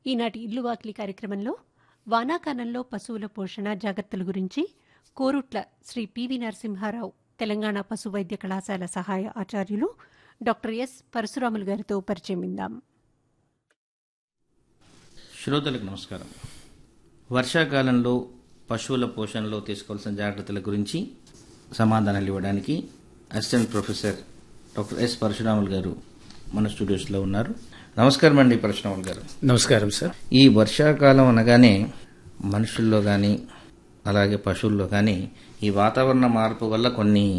ఈనాటి ఇల్లు వాకిలి కార్యక్రమంలో వానాకాలంలో పశువుల పోషణ జాగ్రత్తల గురించి కోరుట్ల శ్రీ పివి నరసింహారావు తెలంగాణ పశు వైద్య కళాశాల సహాయ ఆచార్యులు డాక్టర్ ఎస్ పరశురాములు గారితో పరిచయం ఇందాం శ్రోతలకు నమస్కారం వర్షాకాలంలో పశువుల పోషణలో తీసుకోవాల్సిన జాగ్రత్తల గురించి సమాధానాలు ఇవ్వడానికి assistant professor doctor S Parasuramulu garu మన స్టూడియోస్లో ఉన్నారు నమస్కారం అండి పరశురాములు గారు నమస్కారం సార్ ఈ వర్షాకాలం అనగానే మనుషుల్లో కానీ అలాగే పశువుల్లో కానీ ఈ వాతావరణ మార్పు వల్ల కొన్ని